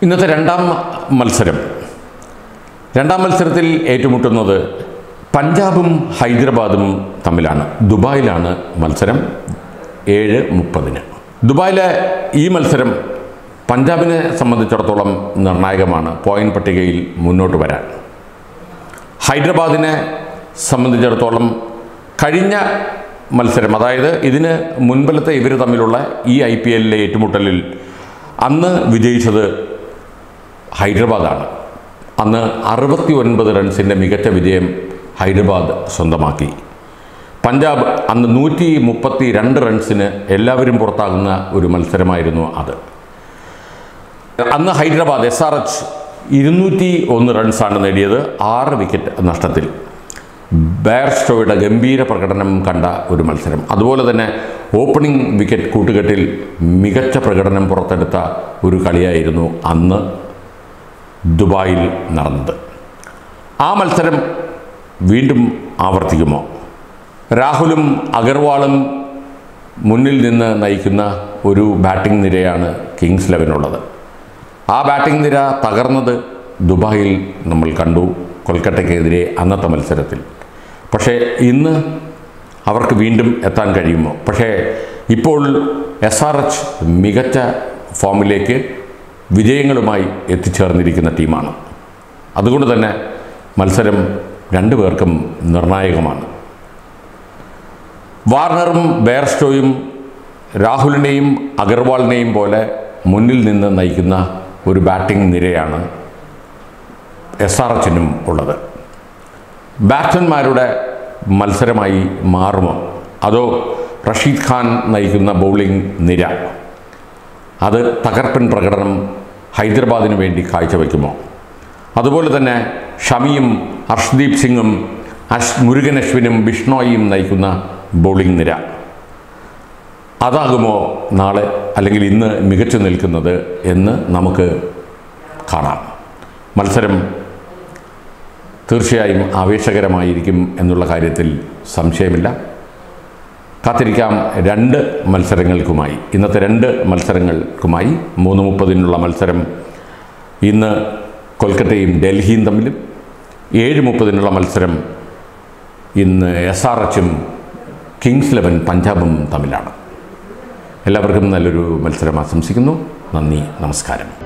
ഇന്നത്തെ രണ്ടാം മത്സരം രണ്ടാം മത്സരത്തിൽ ഏറ്റുമുട്ടുന്നത് പഞ്ചാബും ഹൈദരാബാദും തമ്മിലാണ് ദുബായിലാണ് മത്സരം ഏഴ് മുപ്പതിന് ദുബായിലെ ഈ മത്സരം പഞ്ചാബിനെ സംബന്ധിച്ചിടത്തോളം നിർണായകമാണ് പോയിന്റ് പട്ടികയിൽ മുന്നോട്ട് വരാൻ ഹൈദരാബാദിനെ സംബന്ധിച്ചിടത്തോളം കഴിഞ്ഞ മത്സരം അതായത് ഇതിന് മുൻപിലത്തെ ഇവർ തമ്മിലുള്ള ഈ ഐ പി എല്ലിലെ ഏറ്റുമുട്ടലിൽ അന്ന് വിജയിച്ചത് ഹൈദരാബാദാണ് അന്ന് അറുപത്തി ഒൻപത് റൺസിൻ്റെ മികച്ച വിജയം ഹൈദരാബാദ് സ്വന്തമാക്കി പഞ്ചാബ് അന്ന് നൂറ്റി മുപ്പത്തി രണ്ട് റൺസിന് എല്ലാവരും പുറത്താകുന്ന ഒരു മത്സരമായിരുന്നു അത് അന്ന് ഹൈദരാബാദ് എസ് ആർ എച്ച് ഇരുന്നൂറ്റി ഒന്ന് റൺസാണ് നേടിയത് ആറ് വിക്കറ്റ് നഷ്ടത്തിൽ ബെയർസ്റ്റോയുടെ ഗംഭീര പ്രകടനം കണ്ട ഒരു മത്സരം അതുപോലെ തന്നെ ഓപ്പണിംഗ് വിക്കറ്റ് കൂട്ടുകെട്ടിൽ മികച്ച പ്രകടനം പുറത്തെടുത്ത ഒരു കളിയായിരുന്നു അന്ന് ദുബായിൽ നടന്നത് ആ മത്സരം വീണ്ടും ആവർത്തിക്കുമോ രാഹുലും അഗർവാളും മുന്നിൽ നിന്ന് നയിക്കുന്ന ഒരു ബാറ്റിംഗ് നിരയാണ് കിങ്സ് ലെവനുള്ളത് ആ ബാറ്റിംഗ് നിര തകർന്നത് ദുബായിൽ നമ്മൾ കണ്ടു കൊൽക്കത്തയ്ക്കെതിരെ അന്നത്തെ മത്സരത്തിൽ പക്ഷേ ഇന്ന് അവർക്ക് വീണ്ടും എത്താൻ കഴിയുമോ പക്ഷേ ഇപ്പോൾ എസ് ആർ എച്ച് മികച്ച ഫോമിലേക്ക് വിജയങ്ങളുമായി എത്തിച്ചേർന്നിരിക്കുന്ന ടീമാണ് അതുകൊണ്ട് തന്നെ മത്സരം രണ്ടു പേർക്കും നിർണായകമാണ് വാർണറും ബെയർസ്റ്റോയും രാഹുലിനെയും അഗർവാളിനെയും പോലെ മുന്നിൽ നിന്ന് നയിക്കുന്ന ഒരു ബാറ്റിംഗ് നിരയാണ് എസ് ആർ എച്ചിനും ഉള്ളത് ബാറ്റ്സ്മാൻമാരുടെ മത്സരമായി മാറുമോ അതോ റഷീദ് ഖാൻ നയിക്കുന്ന ബൗളിംഗ് നിര അത് തകർപ്പൻ പ്രകടനം ഹൈദരാബാദിന് വേണ്ടി കാഴ്ചവെക്കുമോ അതുപോലെ തന്നെ ഷമിയും ഹർഷ്ദീപ് സിംഗും അഷ് മുരുകൻ അശ്വിനും ബിഷ്ണോയും നയിക്കുന്ന ബൗളിംഗ് നിര അതാകുമോ നാളെ അല്ലെങ്കിൽ ഇന്ന് മികച്ചു നിൽക്കുന്നത് എന്ന് നമുക്ക് കാണാം മത്സരം തീർച്ചയായും ആവേശകരമായിരിക്കും എന്നുള്ള കാര്യത്തിൽ സംശയമില്ല കാത്തിരിക്കാം രണ്ട് മത്സരങ്ങൾക്കുമായി ഇന്നത്തെ രണ്ട് മത്സരങ്ങൾക്കുമായി മൂന്ന് മുപ്പതിനുള്ള മത്സരം ഇന്ന് കൊൽക്കത്തയും ഡൽഹിയും തമ്മിലും ഏഴ് മുപ്പതിനുള്ള മത്സരം ഇന്ന് എസ് ആർ എച്ചും കിങ്സ് ലെവൻ പഞ്ചാബും തമ്മിലാണ് എല്ലാവർക്കും നല്ലൊരു മത്സരം ആശംസിക്കുന്നു നന്ദി നമസ്കാരം